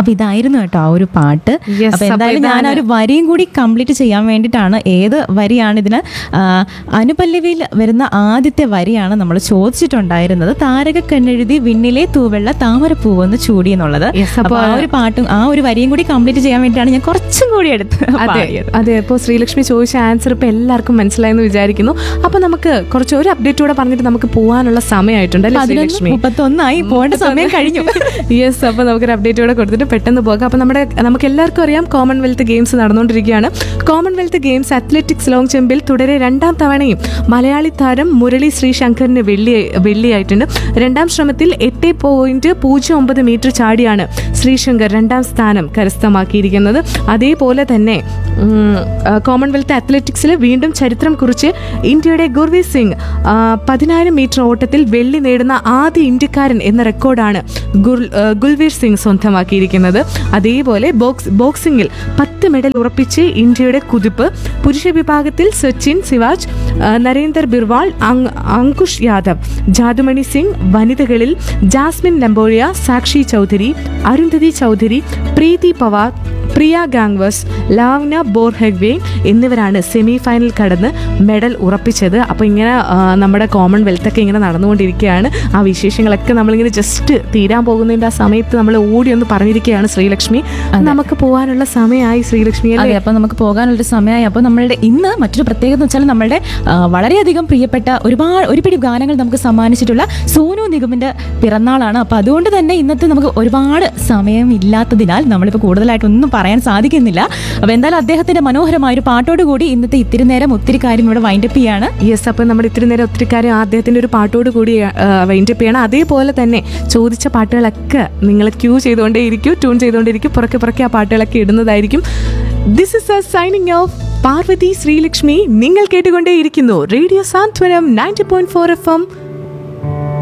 അപ്പൊ ഇതായിരുന്നു കേട്ടോ ആ ഒരു പാട്ട് Yes, അപ്പൊ അപ്പൊ എന്തായാലും ഞാൻ ആ ഇതാണ്. ഒരു വരിയും കൂടി കംപ്ലീറ്റ് ചെയ്യാൻ വേണ്ടിയിട്ടാണ് ഏത് വരിയാണ് ഇതിന് ആ, അനുപല്ലവിയിൽ വരുന്ന ആദ്യത്തെ വരിയാണ് നമ്മൾ ചോദിച്ചിട്ടുണ്ടായിരുന്നത് താരക കണ്ണെഴുതി വിണ്ണിലെ തൂവെള്ള താമരപ്പൂവെന്ന് ചൂടി എന്നുള്ളത് Yes, അപ്പൊ അപ്പൊ ആ ഒരു പാട്ടും ആ ഒരു വരിയും കൂടി കംപ്ലീറ്റ് ചെയ്യാൻ വേണ്ടിയിട്ടാണ് ഞാൻ കുറച്ചും കൂടി എടുത്ത് അതെ പാടിയത് അതെ ഇപ്പോൾ ശ്രീലക്ഷ്മി ചോദിച്ച ആൻസർ ഇപ്പൊ എല്ലാവർക്കും മനസ്സിലായെന്ന് വിചാരിക്കുന്നു അപ്പൊ നമുക്ക് കുറച്ച് ഒരു അപ്ഡേറ്റ് കൂടെ പറഞ്ഞിട്ട് നമുക്ക് പോകാനുള്ള സമയമായിട്ടുണ്ട് അല്ലേ പതിനൊന്ന് ശ്രീലക്ഷ്മി മുപ്പത്തൊന്നായി പോകേണ്ട സമയം കഴിഞ്ഞു യെസ് അപ്പോൾ നമുക്കൊരു അപ്ഡേറ്റ് കൂടെ കൊടുത്തിട്ട് പെട്ടെന്ന് പോകാം അപ്പോൾ നമ്മുടെ നമുക്ക് എല്ലാവർക്കും അറിയാം കോമൺവെൽത്ത് ഗെയിംസ് നടന്നുകൊണ്ടിരിക്കുകയാണ് കോമൺവെൽത്ത് ഗെയിംസ് അത്ലറ്റിക്സ് ലോങ് ജമ്പിൽ തുടരെ രണ്ടാം തവണയും മലയാളി താരം മുരളി ശ്രീശങ്കറിന് വെള്ളി വെള്ളിയായിട്ടുണ്ട് രണ്ടാം ശ്രമത്തിൽ എട്ട് പോയിന്റ് പൂജ്യം ഒമ്പത് മീറ്റർ ചാടിയാണ് ശ്രീശങ്കർ രണ്ടാം സ്ഥാനം കരസ്ഥമാക്കിയിരിക്കുന്നത് അതേപോലെ തന്നെ ഉം, ആ, കോമൺവെൽത്ത് അത്ലറ്റിക്സിൽ വീണ്ടും ചരിത്രം കുറിച്ച് ഇന്ത്യയുടെ ഗുർവീർ സിംഗ് ആ, പതിനായിരം മീറ്റർ ഓട്ടത്തിൽ വെള്ളി നേടുന്ന ആദ്യ ഇന്ത്യക്കാരൻ എന്ന റെക്കോർഡാണ് ഗുൽ- ആ, ഗുൽവീർ സിംഗ് സ്വന്തമാക്കിയിരിക്കുന്നത് അതേപോലെ ബോക്സ് ബോക്സിംഗിൽ പത്ത് മെഡൽ ഉറപ്പിച്ച് ഇന്ത്യയുടെ കുതിപ്പ് പുരുഷ വിഭാഗത്തിൽ സച്ചിൻ സിവാജ് ആ, നരേന്ദർ ബിർവാൾ അങ്- അങ്കുഷ് യാദവ് ജാദുമണി സിംഗ് വനിതകളിൽ ജാസ്മിൻ ലംബോറിയ സാക്ഷി ചൗധരി അരുന്ധതി ചൗധരി പ്രീതി പവാർ പ്രിയ ഗാംഗ്വസ് ലാവ്ന ബോർഹെഗ്വേ എന്നിവരാണ് സെമി ഫൈനൽ കടന്ന് മെഡൽ ഉറപ്പിച്ചത് അപ്പോൾ ഇങ്ങനെ ആ, നമ്മുടെ കോമൺവെൽത്ത് ഒക്കെ ഇങ്ങനെ നടന്നുകൊണ്ടിരിക്കുകയാണ് ആ വിശേഷങ്ങളൊക്കെ നമ്മളിങ്ങനെ ജസ്റ്റ് തീരാൻ പോകുന്നതിൻ്റെ ആ സമയത്ത് നമ്മൾ ഓടി ഒന്ന് പറഞ്ഞിരിക്കുകയാണ് ശ്രീലക്ഷ്മി നമുക്ക് പോകാനുള്ള സമയമായി ശ്രീലക്ഷ്മി അതെ അല്ലേ അപ്പൊ നമുക്ക് പോകാനുള്ളൊരു സമയമായി അപ്പോൾ നമ്മളുടെ ഇന്ന് മറ്റൊരു പ്രത്യേകത എന്ന് വെച്ചാൽ നമ്മളുടെ ആ, വളരെയധികം പ്രിയപ്പെട്ട ഒരുപാട് ഒരുപിടി ഗാനങ്ങൾ നമുക്ക് സമ്മാനിച്ചിട്ടുള്ള സോനു നിഗമിന്റെ പിറന്നാളാണ് അപ്പൊ അതുകൊണ്ട് തന്നെ ഇന്നത്തെ നമുക്ക് ഒരുപാട് സമയം ഇല്ലാത്തതിനാൽ നമ്മളിപ്പോൾ കൂടുതലായിട്ടൊന്നും പറയാൻ സാധിക്കുന്നില്ല അപ്പൊ എന്തായാലും അദ്ദേഹത്തിന്റെ മനോഹരമായ ഒരു പാട്ടോട് കൂടി ഇന്നത്തെ ഇത്തിരി നേരം ഒത്തിരി കാര്യം ഇവിടെ വൈൻഡപ്പ് ചെയ്യാണ് യെസ് അപ്പം നമ്മുടെ ഇത്തിരി നേരം ഒത്തിരി കാര്യം അദ്ദേഹത്തിൻ്റെ ഒരു പാട്ടോട് കൂടി വൈൻഡപ്പ് ചെയ്യണം അതേപോലെ തന്നെ ചോദിച്ച പാട്ടുകളൊക്കെ നിങ്ങൾ ക്യൂ ചെയ്തുകൊണ്ടേയിരിക്കും ട്യൂൺ ചെയ്തുകൊണ്ടിരിക്കും പുറക്കെ പുറക്കെ ആ പാട്ടുകളൊക്കെ ഇടുന്നതായിരിക്കും this is a signing off Parvathy Sreelakshmi നിങ്ങൾ കേട്ടുകൊണ്ടേയിരിക്കുന്നു radio Santhwanam ninety point four F M